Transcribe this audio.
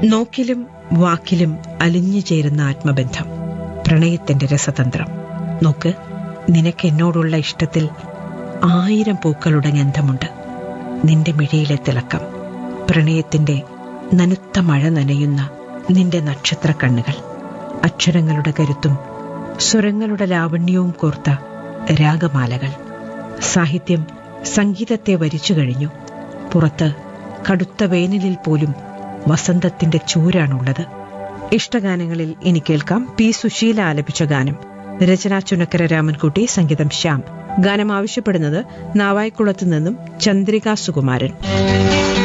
നോക്കിലും വാക്കിലും അലിഞ്ഞു ചേരുന്ന ആത്മബന്ധം പ്രണയത്തിന്റെ രസതന്ത്രം നോക്ക് നിനക്ക് എന്നോടുള്ള ഇഷ്ടത്തിൽ ആയിരം പൂക്കളുടെ ഗന്ധമുണ്ട് നിന്റെ മിഴിയിലെ തിളക്കം പ്രണയത്തിന്റെ നനുത്ത മഴ നനയുന്ന നിന്റെ നക്ഷത്ര കണ്ണുകൾ അക്ഷരങ്ങളുടെ കരുത്തും സ്വരങ്ങളുടെ ലാവണ്യവും കോർത്ത രാഗമാലകൾ സാഹിത്യം സംഗീതത്തെ വരിച്ചു കഴിഞ്ഞു പുറത്ത് കടുത്ത വേനലിൽ പോലും വസന്തത്തിന്റെ ചൂരാണുള്ളത് ഇഷ്ടഗാനങ്ങളിൽ ഇനി കേൾക്കാം പി സുശീല ആലപിച്ച ഗാനം രചന ചുനക്കര രാമൻകുട്ടി സംഗീതം ശ്യാം ഗാനം ആവശ്യപ്പെടുന്നത് നാവായിക്കുളത്ത് നിന്നും ചന്ദ്രിക സുകുമാരൻ